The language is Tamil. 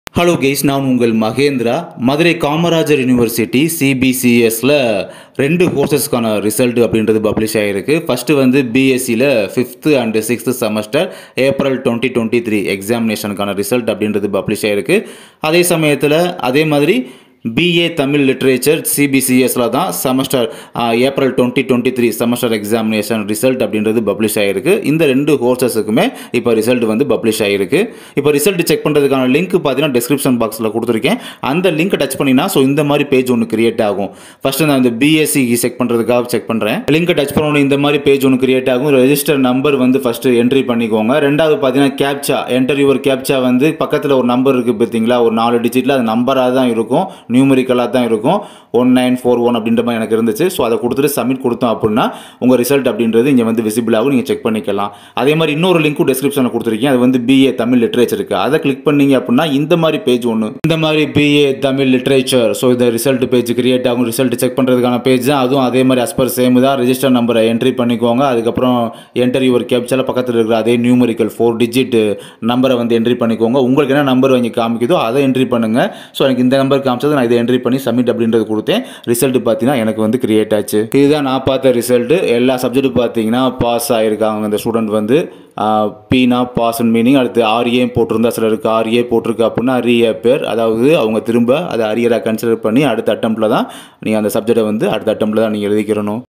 ஹலோ கெய்ஸ் நான் உங்கள் மகேந்திரா மதுரை காமராஜர் யூனிவர்சிட்டி சிபிசிஎஸ்ல ரெண்டு கோர்சஸ்க்கான ரிசல்ட் அப்படின்றது பப்ளிஷ் ஆகிருக்கு ஃபஸ்ட்டு வந்து பிஎஸ்சியில் fifth and sixth semester April twenty twenty three எக்ஸாமினேஷனுக்கான ரிசல்ட் அப்படின்றது பப்ளிஷ் ஆகிருக்கு அதே சமயத்தில் அதே மாதிரி பிஏ தமிழ் லிட்ரேச்சர் சிபிசிஎஸ்ல தான் semester April twenty twenty three semester examination result அப்படின்றது பப்ளிஷ் ஆகிருக்கு இந்த ரெண்டு கோர்சஸுக்குமே இப்போ ரிசல்ட் வந்து பப்ளிஷ் ஆகிருக்கு இப்போ ரிசல்ட் செக் பண்ணுறதுக்கான லிங்க் பார்த்தீங்கன்னா டிஸ்கிரிப்ஷன் பாக்ஸில் கொடுத்துருக்கேன் அந்த லிங்க் டச் பண்ணினா ஸோ இந்த மாதிரி பேஜ் ஒன்று கிரியேட் ஆகும் ஃபஸ்ட்டு நான் இந்த பிஎஸ்சி செக் பண்ணுறதுக்காக செக் பண்ணுறேன் லிங்க் டச் பண்ணணும் இந்த மாதிரி பேஜ் ஒன்று கிரியேட் ஆகும் ரெஜிஸ்டர் நம்பர் வந்து ஃபஸ்ட்டு என்ட்ரி பண்ணிக்கோங்க ரெண்டாவது பார்த்தீங்கன்னா கேப்சா என்டர் யுவர் கேப்சா வந்து பக்கத்தில் ஒரு நம்பர் இருக்குது பார்த்தீங்களா ஒரு நாலு டிஜிட்டில் அது நம்பராக தான் இருக்கும் நியூமரிக்கலாக தான் இருக்கும் ஒன் நைன் ஃபோர் ஒன் அப்படின்ற மாதிரி எனக்கு இருந்துச்சு ஸோ அதை கொடுத்துட்டு சப்மிட் கொடுத்தோம் அப்படின்னா உங்கள் ரிசல்ட் அப்படின்றது இங்கே வந்து விசிபிள் ஆகும் நீங்கள் செக் பண்ணிக்கலாம் அதே மாதிரி இன்னொரு லிங்க்கும் டிஸ்கிரிப்ஷனில் கொடுத்துருக்கீங்க அது வந்து பிஏ தமிழ் லிட்ரேச்சருக்கு அதை கிளிக் பண்ணீங்க அப்படின்னா இந்த மாதிரி பேஜ் ஒன்று இந்த மாதிரி பிஏ தமிழ் லிட்ரேச்சர் ஸோ இந்த ரிசல்ட் பேஜ் கிரியேட் ஆகும் ரிசல்ட் செக் பண்ணுறதுக்கான பேஜ் தான் அதுவும் அதே மாதிரி அஸ்பர் சேம் தான் ரெஜிஸ்டர் நம்பரை என்ட்ரி பண்ணிக்கோங்க அதுக்கப்புறம் என்டர் யுவர் கேப்சால பக்கத்தில் இருக்கிற அதே நியூமரிக்கல் ஃபோர் டிஜிட் நம்பரை வந்து என்ட்ரி பண்ணிக்கோங்க உங்களுக்கு என்ன நம்பர் வாங்கி காமிக்குதோ அதை என்ட்ரி பண்ணுங்கள் ஸோ எனக்கு இந்த நம்பர் காமிச்சது நான் இதை என்ட்ரி பண்ணி சப்மிட் அப்படின்றது கொடுத்தேன் ரிசல்ட் பார்த்தீங்கன்னா எனக்கு வந்து கிரியேட் ஆச்சு இதுதான் நான் பார்த்த ரிசல்ட் எல்லா சப்ஜெக்ட் பார்த்தீங்கன்னா பாஸ் ஆகிருக்காங்க இந்த ஸ்டூடெண்ட் வந்து பீனா பாஸ் மீனிங் அடுத்து ஆர்ஏ போட்டிருந்தா சிலருக்கு ஆர்ஏ போட்டிருக்கு அப்படின்னா ரீஏ பேர் அதாவது அவங்க திரும்ப அதை அரியராக கன்சிடர் பண்ணி அடுத்த அட்டம்ப்டில் தான் நீங்கள் அந்த சப்ஜெக்டை வந்து அடுத்த அட்டம்ப்டில் தான் நீங்கள் எழுதிக்கிறணும்